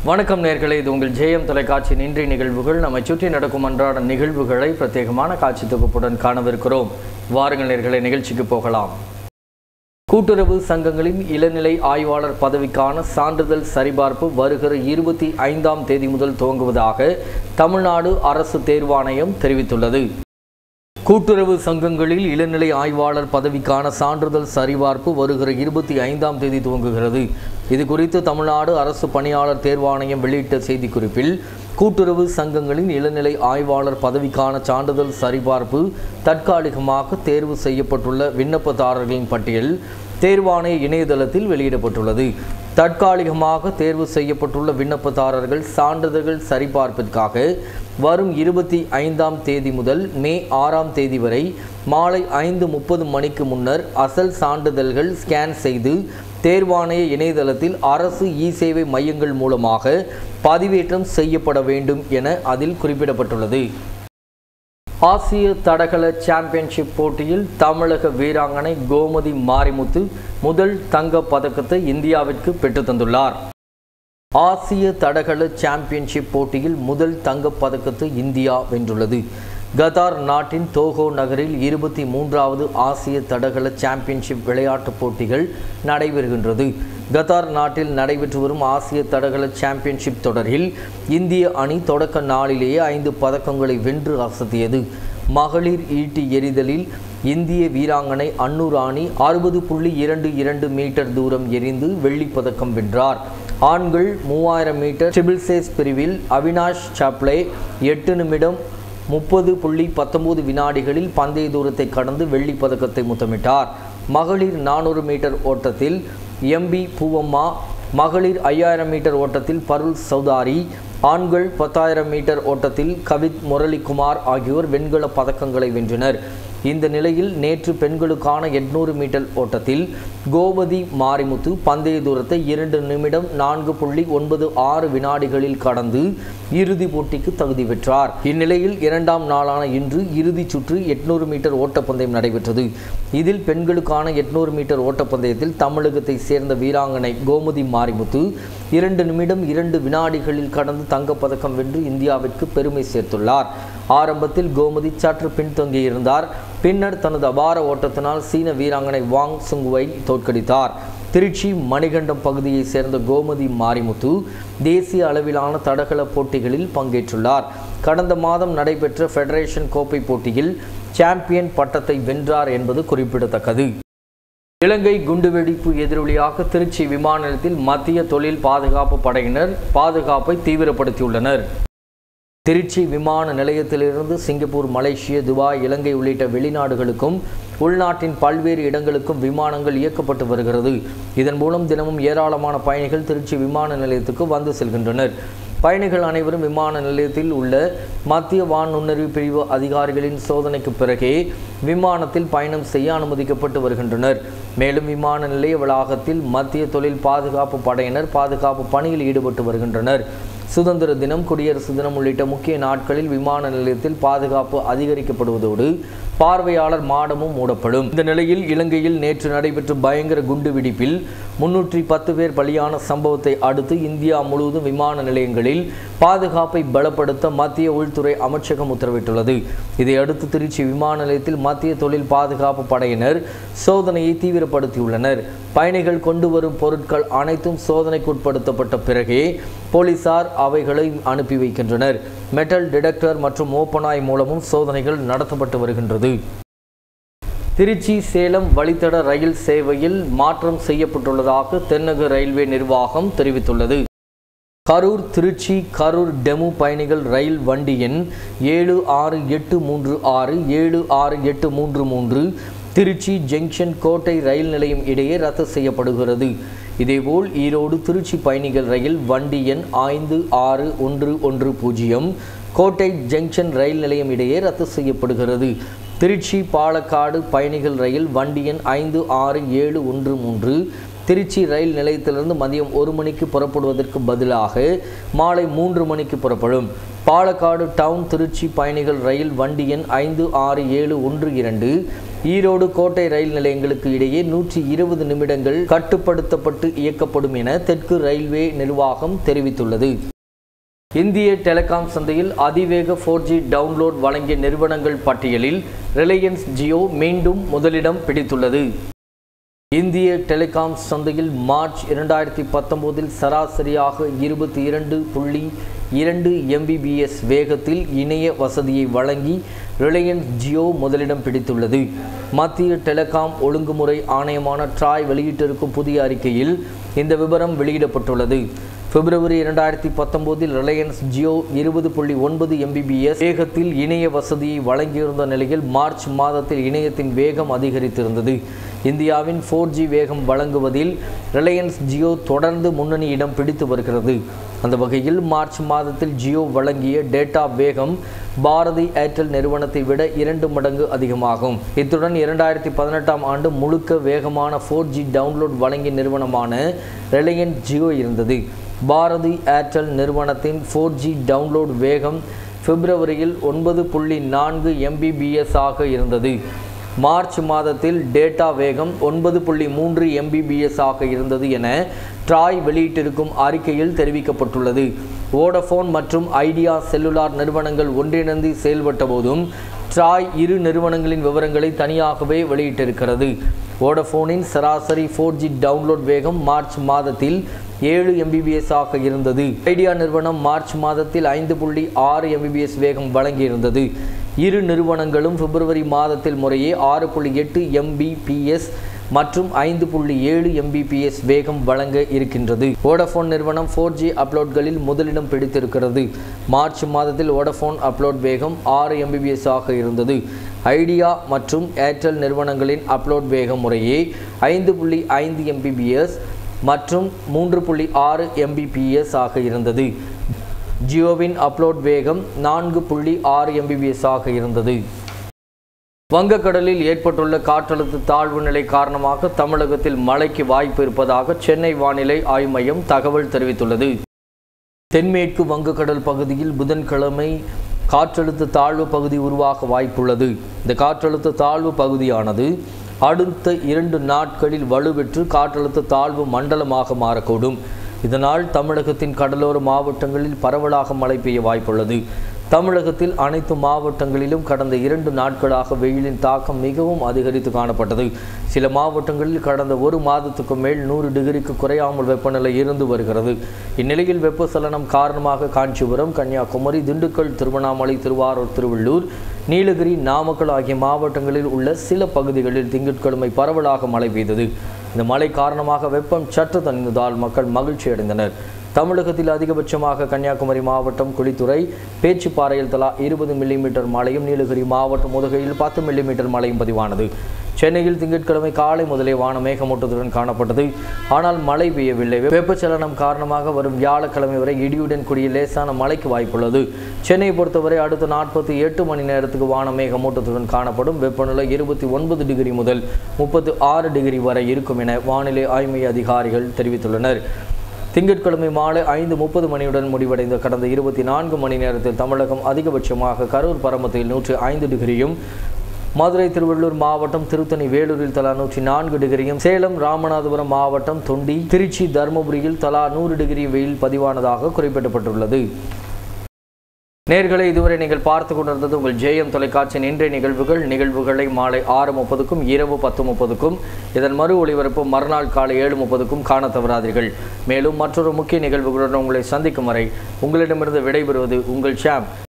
வணக்கம் நேர்களே இது உங்கள் ஜெயம் தொலைக்காட்சியின் இன்றைய நிகழ்வுகள் நம்மை சுற்றி நடக்கும் அன்றாட நிகழ்வுகளை பிரத்யேகமான காட்சி தொகுப்புடன் காணவிருக்கிறோம் வாருங்கள் நேர்களே நிகழ்ச்சிக்கு போகலாம் கூட்டுறவு சங்கங்களின் இளநிலை ஆய்வாளர் பதவிக்கான சான்றிதழ் சரிபார்ப்பு வருகிற இருபத்தி ஐந்தாம் தேதி முதல் துவங்குவதாக தமிழ்நாடு அரசு தேர்வாணையம் தெரிவித்துள்ளது கூட்டுறவு சங்கங்களில் இளநிலை ஆய்வாளர் பதவிக்கான சான்றிதழ் சரிபார்ப்பு வருகிற இருபத்தி ஐந்தாம் தேதி துவங்குகிறது இது குறித்து தமிழ்நாடு அரசு பணியாளர் தேர்வாணையம் வெளியிட்ட செய்திக்குறிப்பில் கூட்டுறவு சங்கங்களின் இளநிலை ஆய்வாளர் பதவிக்கான சான்றிதழ் சரிபார்ப்பு தற்காலிகமாக தேர்வு செய்யப்பட்டுள்ள விண்ணப்பதாரர்களின் பட்டியல் தேர்வாணைய இணையதளத்தில் வெளியிடப்பட்டுள்ளது தற்காலிகமாக தேர்வு செய்யப்பட்டுள்ள விண்ணப்பதாரர்கள் சான்றிதழ்கள் சரிபார்ப்பிற்காக வரும் இருபத்தி ஐந்தாம் தேதி முதல் மே ஆறாம் தேதி வரை மாலை ஐந்து முப்பது மணிக்கு முன்னர் அசல் சான்றிதழ்கள் ஸ்கேன் செய்து தேர்வாணைய இணையதளத்தில் அரசு இ சேவை மையங்கள் மூலமாக பதிவேற்றம் செய்யப்பட வேண்டும் என அதில் குறிப்பிடப்பட்டுள்ளது ஆசிய தடகள சாம்பியன்ஷிப் போட்டியில் தமிழக வீராங்கனை கோமதி மாரிமுத்து முதல் தங்க பதக்கத்தை இந்தியாவிற்கு பெற்றுத் தந்துள்ளார் ஆசிய தடகள சாம்பியன்ஷிப் போட்டியில் முதல் தங்கப் பதக்கத்தை இந்தியா வென்றுள்ளது கத்தார் நாட்டின் தோகோ நகரில் இருபத்தி மூன்றாவது ஆசிய தடகள சாம்பியன்ஷிப் விளையாட்டுப் போட்டிகள் நடைபெறுகின்றது கத்தார் நாட்டில் நடைபெற்று வரும் ஆசிய தடகள சாம்பியன்ஷிப் தொடரில் இந்திய அணி தொடக்க நாளிலேயே ஐந்து பதக்கங்களை வென்று அசத்தியது மகளிர் ஈட்டி எறிதலில் இந்திய வீராங்கனை அன்னு ராணி அறுபது புள்ளி இரண்டு இரண்டு மீட்டர் தூரம் எறிந்து வெள்ளிப் பதக்கம் வென்றார் ஆண்கள் மூவாயிரம் மீட்டர் ட்ரிபிள் சேஸ் பிரிவில் அவினாஷ் சாப்ளே எட்டு நிமிடம் முப்பது புள்ளி பத்தொன்பது வினாடிகளில் பந்தய தூரத்தை கடந்து வெள்ளிப் பதக்கத்தை முத்தமிட்டார் மகளிர் நானூறு மீட்டர் ஓட்டத்தில் எம்பி பூவம்மா மகளிர் ஐயாயிரம் மீட்டர் ஓட்டத்தில் பருள் சௌதாரி ஆண்கள் பத்தாயிரம் மீட்டர் ஓட்டத்தில் கவித் முரளிக்குமார் ஆகியோர் வெண்கல பதக்கங்களை வென்றனர் இந்த நிலையில் நேற்று பெண்களுக்கான எட்நூறு மீட்டர் ஓட்டத்தில் கோபதி மாரிமுத்து பந்தய தூரத்தை இரண்டு நிமிடம் நான்கு புள்ளி ஒன்பது ஆறு வினாடிகளில் கடந்து இறுதிப் போட்டிக்கு தகுதி பெற்றார் இந்நிலையில் இரண்டாம் நாளான இன்று இறுதிச் சுற்று எட்நூறு மீட்டர் ஓட்டப்பந்தயம் நடைபெற்றது இதில் பெண்களுக்கான எட்நூறு மீட்டர் ஓட்டப்பந்தயத்தில் தமிழகத்தை சேர்ந்த வீராங்கனை கோமதி மாரிமுத்து இரண்டு நிமிடம் இரண்டு வினாடிகளில் கடந்து தங்கப்பதக்கம் வென்று இந்தியாவிற்கு பெருமை சேர்த்துள்ளார் ஆரம்பத்தில் கோமதி சற்று பின்தங்கியிருந்தார் பின்னர் தனது அபார ஓட்டத்தினால் சீன வீராங்கனை வாங் சுங்குவை தோற்கடித்தார் திருச்சி மணிகண்டம் பகுதியைச் சேர்ந்த கோமதி மாரிமுத்து தேசிய அளவிலான தடகள போட்டிகளில் பங்கேற்றுள்ளார் கடந்த மாதம் நடைபெற்ற ஃபெடரேஷன் கோப்பை போட்டியில் சாம்பியன் பட்டத்தை வென்றார் என்பது குறிப்பிடத்தக்கது இலங்கை குண்டுவெடிப்பு எதிரொலியாக திருச்சி விமான நிலையத்தில் மத்திய தொழில் பாதுகாப்பு படையினர் பாதுகாப்பை தீவிரப்படுத்தியுள்ளனர் திருச்சி விமான நிலையத்திலிருந்து சிங்கப்பூர் மலேசிய துபாய் இலங்கை உள்ளிட்ட வெளிநாடுகளுக்கும் உள்நாட்டின் பல்வேறு இடங்களுக்கும் விமானங்கள் இயக்கப்பட்டு வருகிறது இதன் மூலம் தினமும் ஏராளமான பயணிகள் திருச்சி விமான நிலையத்துக்கு வந்து செல்கின்றனர் பயணிகள் அனைவரும் விமான நிலையத்தில் உள்ள மத்திய வான் நுண்ணறிவு பிரிவு அதிகாரிகளின் சோதனைக்கு பிறகே விமானத்தில் பயணம் செய்ய அனுமதிக்கப்பட்டு வருகின்றனர் மேலும் விமான நிலைய வளாகத்தில் மத்திய தொழில் பாதுகாப்பு படையினர் பாதுகாப்பு பணியில் ஈடுபட்டு வருகின்றனர் சுதந்திர தினம் குடியரசு தினம் உள்ளிட்ட முக்கிய நாட்களில் விமான நிலையத்தில் பாதுகாப்பு அதிகரிக்கப்படுவதோடு பார்வையாளர் மாடமும் மூடப்படும் இந்த நிலையில் இலங்கையில் நேற்று நடைபெற்ற பயங்கர குண்டுவெடிப்பில் முன்னூற்றி பத்து பேர் பலியான சம்பவத்தை அடுத்து இந்தியா முழுவதும் விமான நிலையங்களில் பாதுகாப்பை பலப்படுத்த மத்திய உள்துறை அமைச்சகம் உத்தரவிட்டுள்ளது இதையடுத்து திருச்சி விமான நிலையத்தில் மத்திய தொழில் பாதுகாப்பு படையினர் சோதனையை தீவிரப்படுத்தியுள்ளனர் பயணிகள் கொண்டு வரும் பொருட்கள் அனைத்தும் சோதனைக்குட்படுத்தப்பட்ட பிறகே போலீசார் அவைகளை அனுப்பி வைக்கின்றனர் மெட்டல் டிடெக்டர் மற்றும் ஓப்பனாய் மூலமும் சோதனைகள் நடத்தப்பட்டு வருகின்றது திருச்சி சேலம் வழித்தட ரயில் சேவையில் மாற்றம் செய்யப்பட்டுள்ளதாக தென்னக ரயில்வே நிர்வாகம் தெரிவித்துள்ளது கரூர் திருச்சி கரூர் டெமு பயணிகள் ரயில் வண்டி எண் ஏழு ஆறு எட்டு மூன்று ஆறு ஏழு ஆறு எட்டு மூன்று மூன்று திருச்சி ஜங்ஷன் கோட்டை ரயில் நிலையம் இடையே ரத்து செய்யப்படுகிறது இதேபோல் ஈரோடு திருச்சி பயணிகள் ரயில் வண்டி எண் ஐந்து ஆறு ஒன்று ஒன்று பூஜ்ஜியம் கோட்டை ஜங்ஷன் ரயில் நிலையம் இடையே ரத்து செய்யப்படுகிறது திருச்சி பாலக்காடு பயணிகள் ரயில் வண்டி எண் ஐந்து ஆறு ஏழு ஒன்று மூன்று திருச்சி ரயில் நிலையத்திலிருந்து மதியம் ஒரு மணிக்கு புறப்படுவதற்கு பதிலாக மாலை மூன்று மணிக்கு புறப்படும் பாலக்காடு டவுன் திருச்சி பயணிகள் ரயில் வண்டி எண் ஐந்து ஆறு ஏழு ஒன்று இரண்டு ஈரோடு கோட்டை ரயில் நிலையங்களுக்கு இடையே நூற்றி இருபது நிமிடங்கள் கட்டுப்படுத்தப்பட்டு இயக்கப்படும் என தெற்கு ரயில்வே நிர்வாகம் தெரிவித்துள்ளது இந்திய டெலிகாம் சந்தையில் அதிவேக ஃபோர் ஜி டவுன்லோட் வழங்கிய நிறுவனங்கள் பட்டியலில் ரிலையன்ஸ் ஜியோ மீண்டும் முதலிடம் பிடித்துள்ளது இந்திய டெலிகாம் சந்தையில் மார்ச் இரண்டாயிரத்தி பத்தொம்போதில் சராசரியாக இருபத்தி இரண்டு புள்ளி இரண்டு எம்பிபிஎஸ் வேகத்தில் இணைய வசதியை வழங்கி ரிலையன்ஸ் ஜியோ முதலிடம் பிடித்துள்ளது மத்திய டெலிகாம் ஒழுங்குமுறை ஆணையமான ட்ராய் வெளியிட்டிருக்கும் புதிய அறிக்கையில் இந்த விவரம் வெளியிடப்பட்டுள்ளது பிப்ரவரி இரண்டாயிரத்தி பத்தொம்போதில் ரிலையன்ஸ் ஜியோ இருபது புள்ளி ஒன்பது எம்பிபிஎஸ் வேகத்தில் இணைய வசதியை வழங்கியிருந்த நிலையில் மார்ச் மாதத்தில் இணையத்தின் வேகம் அதிகரித்திருந்தது இந்தியாவின் ஃபோர் ஜி வேகம் வழங்குவதில் ரிலையன்ஸ் ஜியோ தொடர்ந்து முன்னணி இடம் பிடித்து வருகிறது அந்த வகையில் மார்ச் மாதத்தில் ஜியோ வழங்கிய டேட்டா வேகம் பாரதி ஏர்டெல் நிறுவனத்தை விட இரண்டு மடங்கு அதிகமாகும் இத்துடன் இரண்டாயிரத்தி பதினெட்டாம் ஆண்டு முழுக்க வேகமான ஃபோர் ஜி டவுன்லோட் வழங்கிய நிறுவனமான ரிலையன்ஸ் ஜியோ இருந்தது பாரதி ஏர்டெல் நிறுவனத்தின் ஃபோர் ஜி டவுன்லோட் வேகம் பிப்ரவரியில் ஒன்பது புள்ளி நான்கு எம்பிபிஎஸ் ஆக இருந்தது மார்ச் மாதத்தில் டேட்டா வேகம் ஒன்பது புள்ளி மூன்று எம்பிபிஎஸ் ஆக இருந்தது என ட்ராய் வெளியிட்டிருக்கும் அறிக்கையில் தெரிவிக்கப்பட்டுள்ளது வோடஃபோன் மற்றும் ஐடியா செல்லுலார் நிறுவனங்கள் ஒன்றிணைந்து செயல்பட்ட போதும் ட்ராய் இரு நிறுவனங்களின் விவரங்களை தனியாகவே வெளியிட்டிருக்கிறது வோடஃபோனின் சராசரி ஃபோர் ஜி டவுன்லோட் வேகம் மார்ச் மாதத்தில் ஏழு எம்பிபிஎஸ் ஆக இருந்தது ஐடியா நிறுவனம் மார்ச் மாதத்தில் ஐந்து புள்ளி ஆறு எம்பிபிஎஸ் வேகம் வழங்கியிருந்தது இரு நிறுவனங்களும் பிப்ரவரி மாதத்தில் முறையே ஆறு புள்ளி எட்டு எம்பிபிஎஸ் மற்றும் ஐந்து புள்ளி ஏழு எம்பிபிஎஸ் வேகம் வழங்க இருக்கின்றது வோடஃபோன் நிறுவனம் ஃபோர் ஜி அப்லோட்களில் முதலிடம் பிடித்திருக்கிறது மார்ச் மாதத்தில் வோடஃபோன் அப்லோட் வேகம் ஆறு எம்பிபிஎஸ் ஆக இருந்தது ஐடியா மற்றும் ஏர்டெல் நிறுவனங்களின் அப்லோட் வேகம் முறையே ஐந்து புள்ளி ஐந்து எம்பிபிஎஸ் மற்றும் மூன்று புள்ளி ஆறு எம்பிபிஎஸ் ஆக இருந்தது ஜியோவின் அப்லோட் வேகம் நான்கு புள்ளி ஆறு எம்பிபிஎஸ் ஆக இருந்தது வங்கக்கடலில் ஏற்பட்டுள்ள காற்றழுத்த தாழ்வு நிலை காரணமாக தமிழகத்தில் மழைக்கு வாய்ப்பு இருப்பதாக சென்னை வானிலை ஆய்வு மையம் தகவல் தெரிவித்துள்ளது தென்மேற்கு வங்கக்கடல் பகுதியில் புதன்கிழமை காற்றழுத்த தாழ்வு பகுதி உருவாக வாய்ப்புள்ளது இந்த காற்றழுத்த தாழ்வு பகுதியானது அடுத்த இரண்டு நாட்களில் வலுப்பெற்று காற்றழுத்த தாழ்வு மண்டலமாக மாறக்கூடும் இதனால் தமிழகத்தின் கடலோர மாவட்டங்களில் பரவலாக மழை பெய்ய வாய்ப்புள்ளது தமிழகத்தில் அனைத்து மாவட்டங்களிலும் கடந்த இரண்டு நாட்களாக வெயிலின் தாக்கம் மிகவும் அதிகரித்து காணப்பட்டது சில மாவட்டங்களில் கடந்த ஒரு மாதத்துக்கு மேல் நூறு டிகிரிக்கு குறையாமல் வெப்பநிலை இருந்து வருகிறது இந்நிலையில் வெப்பச்சலனம் காரணமாக காஞ்சிபுரம் கன்னியாகுமரி திண்டுக்கல் திருவண்ணாமலை திருவாரூர் திருவள்ளூர் நீலகிரி நாமக்கல் ஆகிய மாவட்டங்களில் உள்ள சில பகுதிகளில் திங்கட்கிழமை பரவலாக மழை பெய்தது இந்த மழை காரணமாக வெப்பம் சற்று தணிந்ததால் மக்கள் மகிழ்ச்சி அடைந்தனர் தமிழகத்தில் அதிகபட்சமாக கன்னியாகுமரி மாவட்டம் குளித்துறை பேச்சுப்பாறையில் தலா இருபது மில்லிமீட்டர் மழையும் நீலகிரி மாவட்டம் உதகையில் பத்து மில்லிமீட்டர் மழையும் பதிவானது சென்னையில் திங்கட்கிழமை காலை முதலே வானம் மேகமூட்டத்துடன் காணப்பட்டது ஆனால் மழை பெய்யவில்லை வெப்பச்சலனம் காரணமாக வரும் வியாழக்கிழமை வரை இடியுடன் கூடிய லேசான மழைக்கு வாய்ப்புள்ளது சென்னையை பொறுத்தவரை அடுத்த நாற்பத்தி எட்டு மணி நேரத்துக்கு வானம் மேகமூட்டத்துடன் காணப்படும் வெப்பநிலை இருபத்தி ஒன்பது டிகிரி முதல் முப்பத்து ஆறு டிகிரி வரை இருக்கும் என வானிலை ஆய்மை அதிகாரிகள் தெரிவித்துள்ளனர் திங்கட்கிழமை மாலை ஐந்து முப்பது மணியுடன் முடிவடைந்த கடந்த இருபத்தி நான்கு மணி நேரத்தில் தமிழகம் அதிகபட்சமாக கரூர் பரமத்தில் நூற்றி ஐந்து டிகிரியும் மதுரை திருவள்ளூர் மாவட்டம் திருத்தணி வேலூரில் தலா நூற்றி நான்கு டிகிரியும் சேலம் ராமநாதபுரம் மாவட்டம் தொண்டி திருச்சி தருமபுரியில் தலா நூறு டிகிரி வெயில் பதிவானதாக குறிப்பிடப்பட்டுள்ளது நேர்களை இதுவரை நீங்கள் பார்த்து கொண்டிருந்தது உங்கள் ஜேஎம் தொலைக்காட்சியின் இன்றைய நிகழ்வுகள் நிகழ்வுகளை மாலை ஆறு முப்பதுக்கும் இரவு பத்து முப்பதுக்கும் இதன் மறு ஒளிபரப்பு மறுநாள் காலை ஏழு முப்பதுக்கும் காண தவறாதீர்கள் மேலும் மற்றொரு முக்கிய நிகழ்வுகளுடன் உங்களை சந்திக்கும் வரை உங்களிடமிருந்து விடைபெறுவது உங்கள் ஷாம்